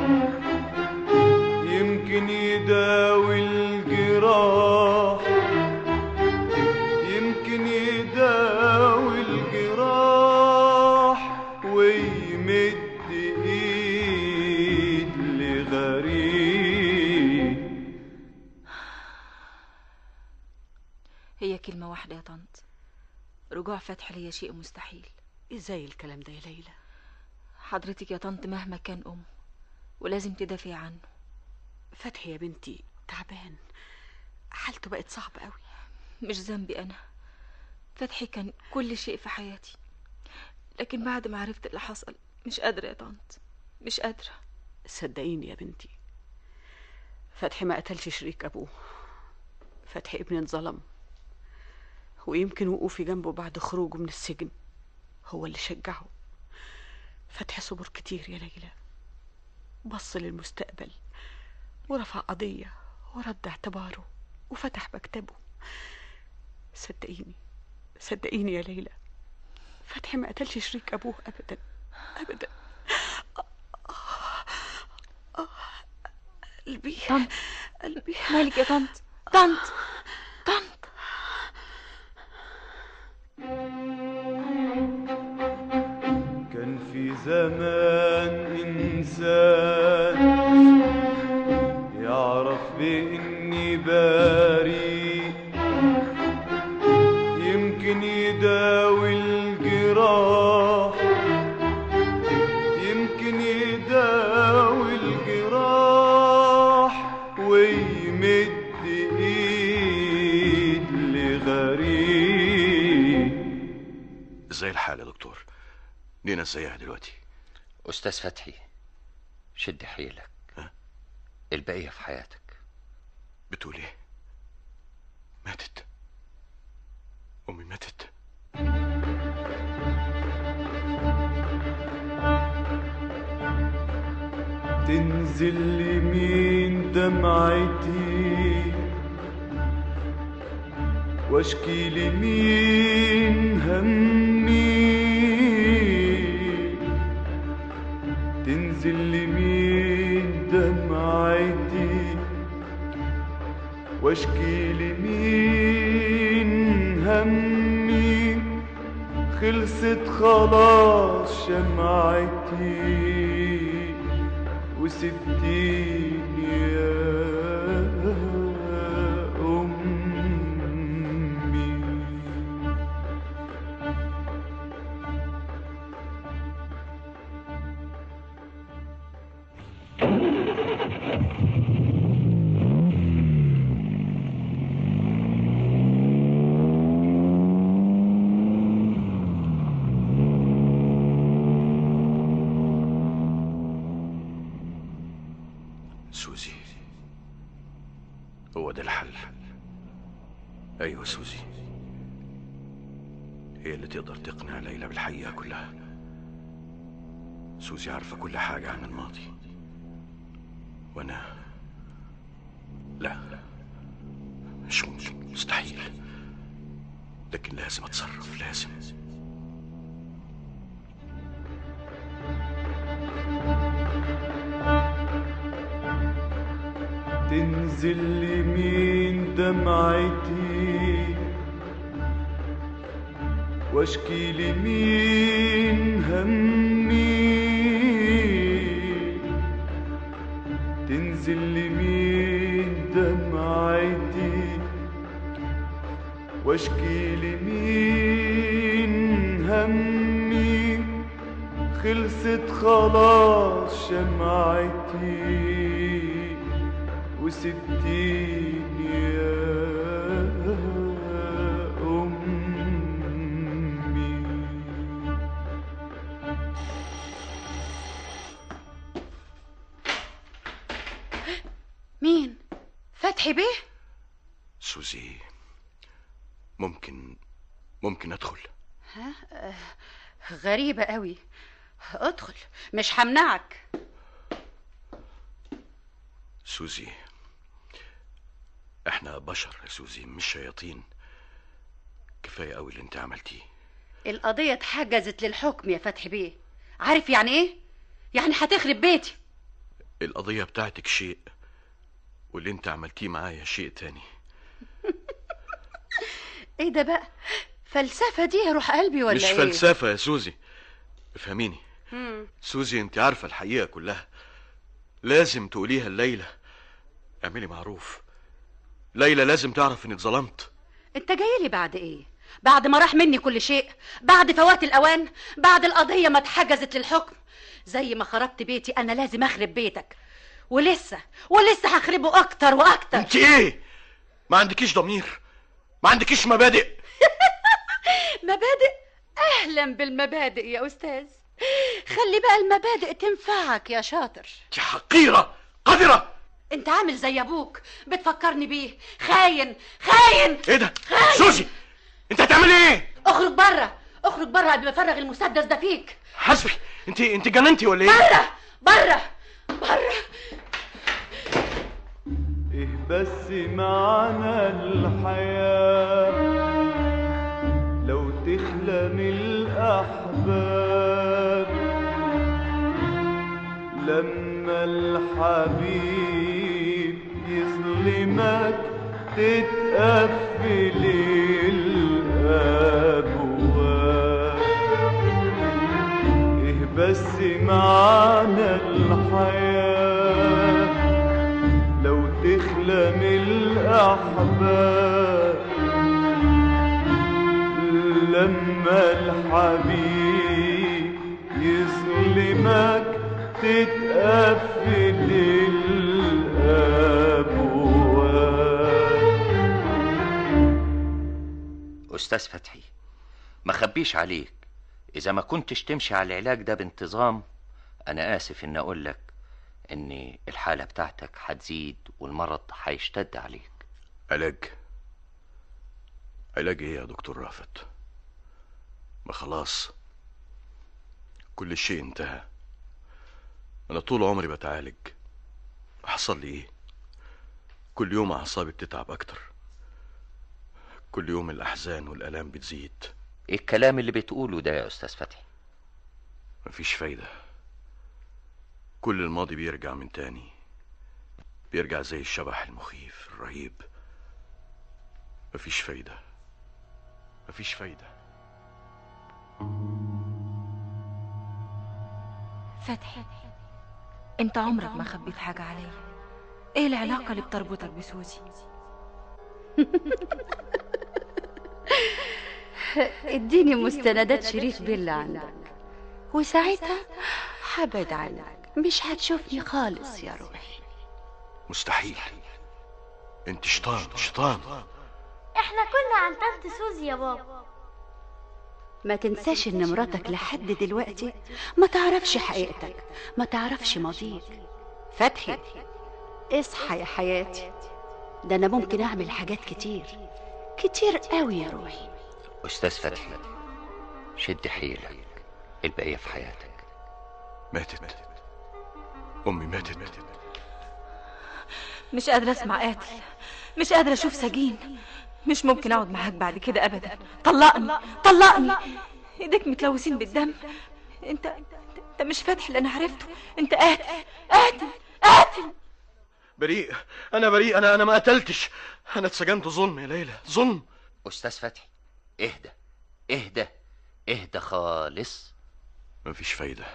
يمكن يداوي الجراح يمكن يداوي الجراح ويمد ايد لغريب هي كلمة واحدة يا طنط رجوع فتحي ليا شيء مستحيل ازاي الكلام ده يا ليلى حضرتك يا طنط مهما كان أم ولازم تدافعي عنه فتحي يا بنتي تعبان حالته بقت صعبة قوي مش ذنبي أنا فتحي كان كل شيء في حياتي لكن بعد ما عرفت اللي حصل مش قادرة يا طنط مش قادرة صدقيني يا بنتي فتحي ما قتلش شريك أبوه فتحي ابني انظلم ويمكن وقوفي جنبه بعد خروجه من السجن هو اللي شجعه فتحي صبر كتير يا ليلى بص للمستقبل ورفع قضية ورد اعتباره وفتح مكتبه صدقيني صدقيني يا ليلى فتحي ما قتلش شريك أبوه أبدا أبدا قلبي طنط قلبي مالك يا طنط طنط طنط كان في زمان إنسان يعرف بإني بريء يمكن يداوي الجراح يمكن يداوي الجراح ويمد ايد لغريب ازاي الحال يا دكتور نينا ازيها دلوقتي أستاذ فتحي شد حيلك البقية في حياتك بتقول ايه ماتت امي ماتت تنزل لمين دمعتي واشكي لمين همي تنزل لمين دمعتي واشكي لمين خلصت خلاص شمعتي وسبتيني يا أمي سوزي هو ده الحل ايوه سوزي هي اللي تقدر تقنع ليلى بالحقيقه كلها سوزي عارفه كل حاجه عن الماضي وانا لا مش ممكن مستحيل لكن لازم اتصرف لازم تنزل لمين دمعتي واشكي لمين همي تنزل لمين دمعتي واشكي لمين همي خلصت خلاص شمعتي وسبتيني يا أمي مين فتحي بيه سوزي ممكن ممكن ادخل ها آه، غريبة قوي ادخل مش همنعك سوزي احنا بشر يا سوزي مش شياطين كفايه قوي اللي انت عملتيه القضية اتحجزت للحكم يا فتحي بيه عارف يعني ايه يعني هتخرب بيتي القضيه بتاعتك شيء واللي انت عملتيه معايا شيء تاني ايه ده بقى فلسفة دي يا روح قلبي ولا مش ايه فلسفه يا سوزي افهميني مم. سوزي انت عارفه الحقيقه كلها لازم تقوليها الليله اعملي معروف ليلى لازم تعرف اني اتظلمت انت جاي لي بعد ايه بعد ما راح مني كل شيء بعد فوات الاوان بعد القضيه ما اتحجزت للحكم زي ما خربت بيتي انا لازم اخرب بيتك ولسه ولسه هخربه اكتر واكتر انت ايه ما عندكيش ضمير ما عندكيش مبادئ مبادئ اهلا بالمبادئ يا استاذ خلي بقى المبادئ تنفعك يا شاطر انت حقيره قذره انت عامل زي ابوك بتفكرني بيه خاين خاين ايه ده سوزي انت هتعملي ايه اخرج بره اخرج بره قبل ما افرغ المسدس ده فيك حسبي انت انت جننتي ولا ايه بره بره بره إيه بس معنى الحياة لو تخلى من الأحباب لما الحبيب يظلمك تتقفل الأبواب إيه بس معنى الحياة لو تخلى من الأحباب لما الحبيب يظلمك تتقفل الأبواب أستاذ فتحي ما خبيش عليك إذا ما كنتش تمشي على العلاج ده بانتظام أنا آسف إن أقول لك إن الحالة بتاعتك هتزيد والمرض هيشتد عليك علاج علاج ايه يا دكتور رافت ما خلاص كل شيء انتهى انا طول عمري بتعالج حصل لي ايه كل يوم اعصابي بتتعب اكتر كل يوم الاحزان والالام بتزيد إيه الكلام اللي بتقوله ده يا أستاذ فتحي مفيش فايدة كل الماضي بيرجع من تاني بيرجع زي الشبح المخيف الرهيب مفيش فايدة مفيش فايدة فتحي انت عمرك ما خبيت حاجة عليا ايه العلاقة اللي بتربطك بسوزي اديني مستندات شريف بيلا عندك وساعتها هبعد عنك مش هتشوفني خالص يا روحي مستحيل انت شيطان شيطان احنا كنا عن طنط سوزي يا بابا ما تنساش ان مراتك لحد دلوقتي ما تعرفش حقيقتك ما تعرفش ماضيك فتحي اصحى يا حياتي ده انا ممكن اعمل حاجات كتير كتير قوي يا روحي أستاذ فتحي شد حيلك البقية في حياتك ماتت امي ماتت مش قادرة اسمع قاتل مش قادرة اشوف سجين مش ممكن اقعد معاك بعد كده ابدا طلقني طلقني ايديك متلوثين بالدم انت انت مش فاتح اللي انا عرفته انت قاتل قاتل قاتل بريء انا بريء انا انا ما قتلتش انا اتسجنت ظلم يا ليلى ظلم أستاذ فتحي اهدى اهدى اهدى خالص مفيش فايدة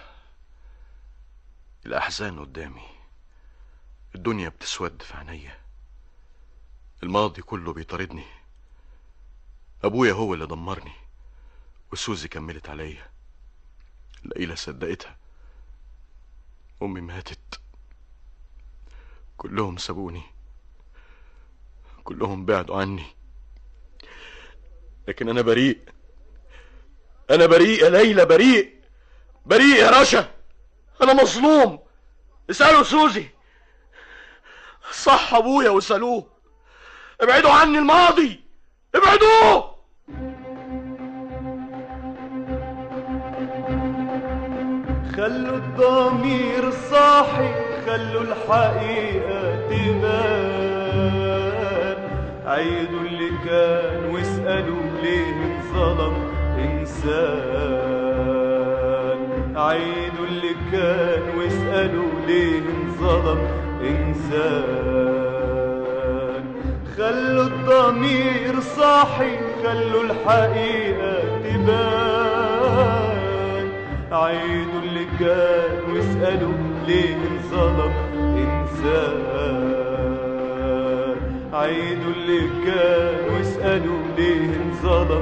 الأحزان قدامي الدنيا بتسود في عينيا الماضي كله بيطاردني أبويا هو اللي دمرني وسوزي كملت عليا ليلى صدقتها أمي ماتت كلهم سابوني كلهم بعدوا عني لكن أنا بريء أنا بريء يا ليلى بريء بريء يا رشا أنا مظلوم اسألوا سوزي صح أبويا واسألوه ابعدوا عني الماضي ابعدوه خلوا الضمير صاحي خلوا الحقيقة تبان عيدوا اللي كان واسألوا ليه انظلم إنسان عيدوا اللي كان واسألوا ليه انظلم إنسان خلوا الضمير صاحي خلوا الحقيقة تبان عيدوا اللي كان واسألوا ليه انظلم إنسان عيدوا اللي كان واسألوا ليه انظلم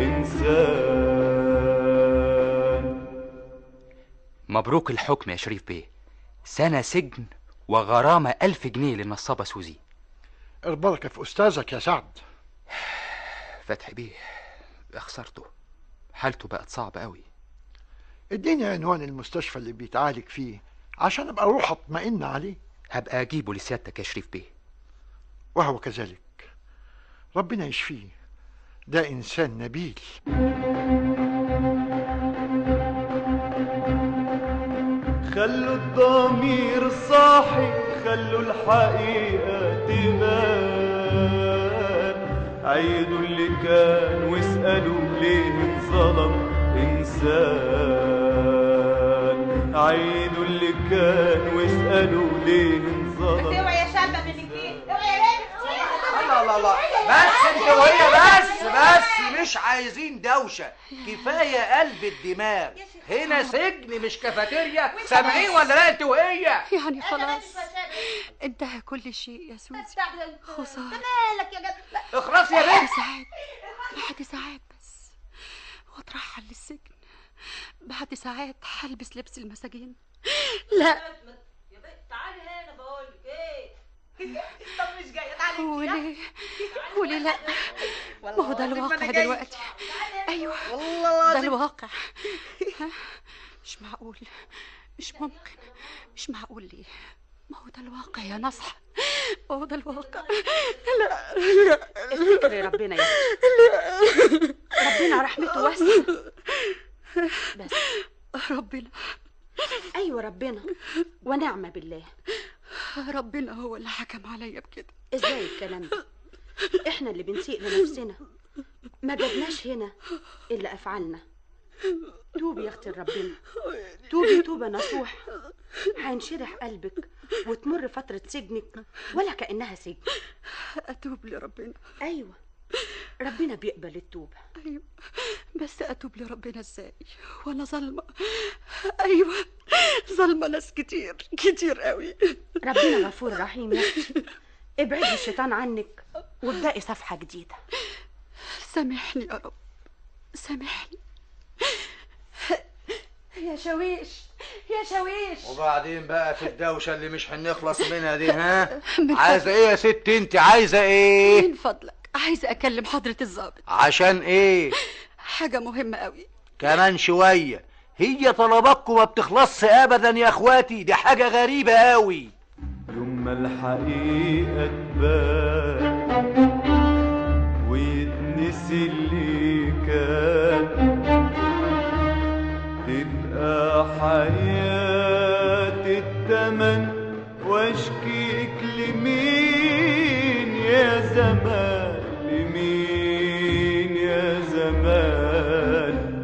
إنسان مبروك الحكم يا شريف بيه سنة سجن وغرامة ألف جنيه للنصابة سوزي البركة في أستاذك يا سعد فتحي بيه خسرته حالته بقت صعبة قوي اديني عنوان المستشفى اللي بيتعالج فيه عشان ابقى اروح اطمئن عليه هبقى اجيبه لسيادتك يا شريف بيه وهو كذلك ربنا يشفيه ده انسان نبيل خلوا الضمير صاحي خلوا الحقيقة تبان عيدوا اللي كان واسألوا ليه انظلم إنسان عيدوا اللي كان واسألوا ليه انظلم اوعي يا شابة من جديد اوعي يا ليلى الله الله الله بس انت وهي بس بس مش عايزين دوشه كفايه قلب الدماغ هنا سجن مش كافيتيريا سامعين ولا لا انت وهي يعني خلاص انتهى كل شيء يا سوزي خسارة مالك يا جد لا اخرس يا بعد بنت ساعات بعد ساعات بس واترحل للسجن بعد ساعات هلبس لبس المساجين لا تعالي هنا بقول لك ايه طب مش جايه تعالي وليه وليه لا ما هو ده الواقع دلوقتي ايوه والله ده العظيم. الواقع ها؟ مش معقول مش ممكن مش معقول ليه ما هو ده الواقع يا نصح ما هو ده الواقع لا لا افتكري ربنا يا ربنا رحمته واسعة بس ربنا ايوه ربنا ونعم بالله ربنا هو اللي حكم عليا بكده ازاي الكلام ده احنا اللي بنسيء لنفسنا ما جبناش هنا الا افعالنا توبي يا اختي ربنا توبي توبه نصوح هينشرح قلبك وتمر فتره سجنك ولا كانها سجن اتوب لربنا ايوه ربنا بيقبل التوبه ايوه بس اتوب لربنا ازاي وانا ظالمه ايوه ظالمه ناس كتير كتير قوي ربنا غفور رحيم يا اختي ابعدي الشيطان عنك وابدأي صفحة جديدة سامحني يا رب سامحني يا شويش يا شويش وبعدين بقى في الدوشة اللي مش هنخلص منها دي ها من عايزة ايه يا ست انت عايزة ايه من فضلك عايزه اكلم حضره الضابط عشان ايه حاجه مهمه قوي كمان شوية هي طلباتكم ما بتخلصش ابدا يا اخواتي دي حاجة غريبة قوي يوم ما الحقيقة تبان ويتنسي اللي كان تبقى حياة التمن واشكيك لمين يا زمان لمين يا زمان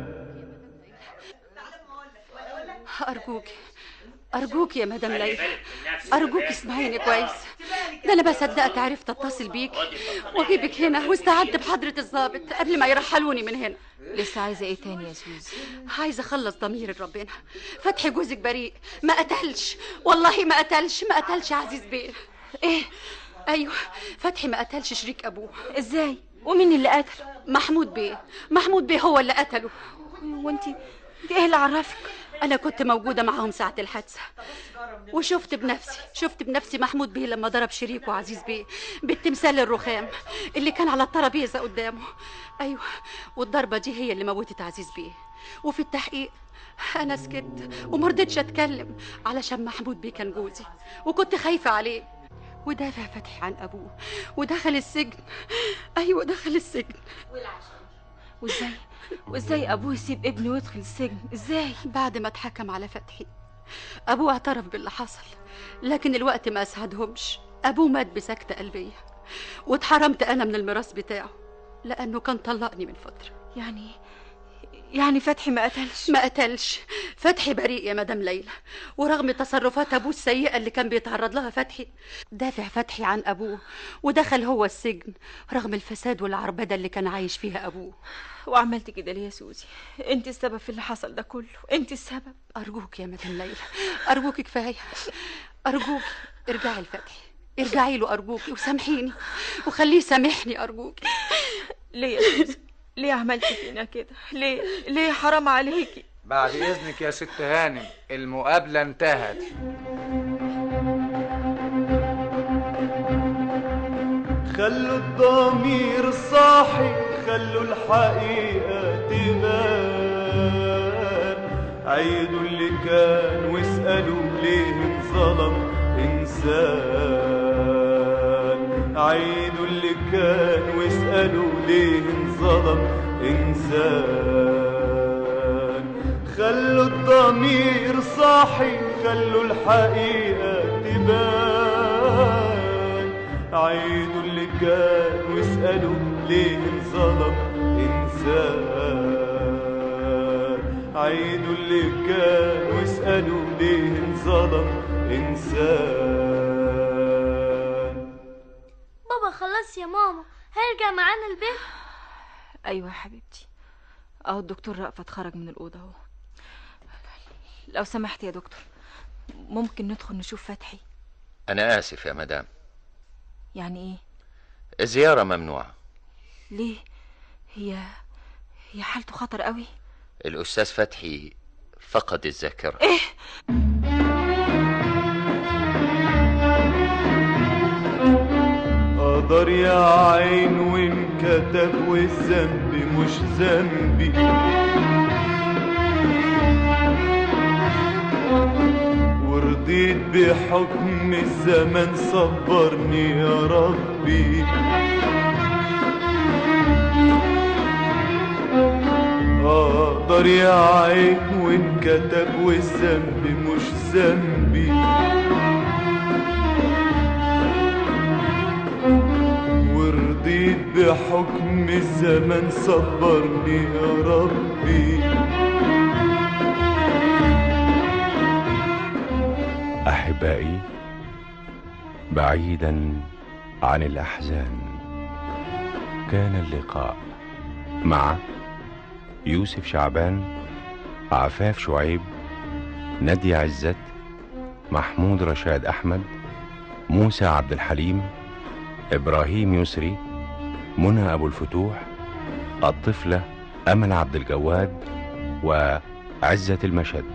ارجوك ارجوك يا مدام ليلى ارجوك اسمعيني كويس ده انا ما صدقت عرفت اتصل بيك واجيبك هنا واستعدت بحضره الضابط قبل ما يرحلوني من هنا لسه عايزه ايه تاني يا سوزي عايزه اخلص ضميري لربنا فتحي جوزك بريء ما قتلش والله ما قتلش ما قتلش عزيز بيه ايه ايوه فتحي ما قتلش شريك ابوه ازاي ومين اللي قتله محمود بيه محمود بيه هو اللي قتله وانت انت ايه اللي عرفك انا كنت موجوده معاهم ساعه الحادثه وشفت بنفسي شفت بنفسي محمود بيه لما ضرب شريكه عزيز بيه بالتمثال الرخام اللي كان على الترابيزه قدامه ايوه والضربه دي هي اللي موتت عزيز بيه وفي التحقيق انا سكت ومرضتش اتكلم علشان محمود بيه كان جوزي وكنت خايفه عليه ودافع فتحي عن ابوه ودخل السجن ايوه دخل السجن وازاي وازاي ابوه يسيب ابنه ويدخل السجن ازاي بعد ما اتحكم على فتحي ابوه اعترف باللي حصل لكن الوقت ما اسعدهمش ابوه مات بسكتة قلبية واتحرمت انا من الميراث بتاعه لانه كان طلقني من فترة يعني يعني فتحي ما قتلش ما قتلش فتحي بريء يا مدام ليلى ورغم تصرفات ابوه السيئة اللي كان بيتعرض لها فتحي دافع فتحي عن ابوه ودخل هو السجن رغم الفساد والعربدة اللي كان عايش فيها ابوه وعملت كده ليه يا سوزي انت السبب في اللي حصل ده كله انت السبب ارجوك يا مدام ليلى ارجوك كفايه ارجوك ارجعي لفتحي ارجعي له ارجوكي وسامحيني وخليه يسامحني ارجوكي ليه يا سوزي ليه عملتي فينا كده ليه ليه حرام عليكي بعد اذنك يا ست هانم المقابلة انتهت خلوا الضمير صاحي خلوا الحقيقة تبان عيدوا اللي كان واسألوا ليه انظلم إنسان عيدوا اللي كان واسألوا ليه انظلم إنسان خلوا الضمير صاحي خلوا الحقيقة تبان عيدوا اللي كان واسألوا ليه انظلم إنسان عيدوا اللي كان واسألوا ليه انظلم إنسان بابا خلاص يا ماما هيرجع معانا البيت ايوه يا حبيبتي اهو الدكتور رأفت خرج من الاوضه اهو لو سمحت يا دكتور ممكن ندخل نشوف فتحي أنا آسف يا مدام يعني ايه الزيارة ممنوعة ليه هي هي حالته خطر قوي الأستاذ فتحي فقد الذاكرة ايه قدر يا عين وانكتب والذنب مش ذنبي ورضيت بحكم الزمن صبرني يا ربي اقدر يا عين وانكتب والذنب مش ذنبي ورضيت بحكم الزمن صبرني يا ربي احبائي بعيدا عن الاحزان كان اللقاء مع يوسف شعبان عفاف شعيب نادية عزت محمود رشاد أحمد موسى عبد الحليم إبراهيم يسري منى أبو الفتوح الطفلة أمل عبد الجواد وعزة المشد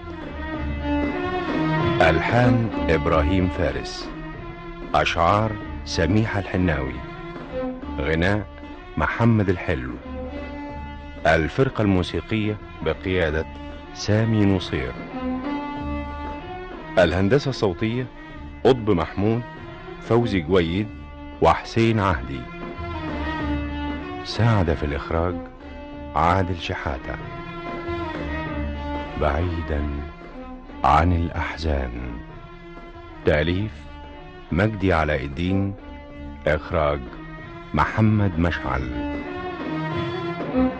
ألحان إبراهيم فارس أشعار سميحة الحناوي غناء محمد الحلو الفرقة الموسيقية بقيادة سامي نصير الهندسة الصوتية قطب محمود فوزي جويد وحسين عهدي ساعد في الإخراج عادل شحاتة بعيدا عن الأحزان تأليف مجدي علاء الدين إخراج محمد مشعل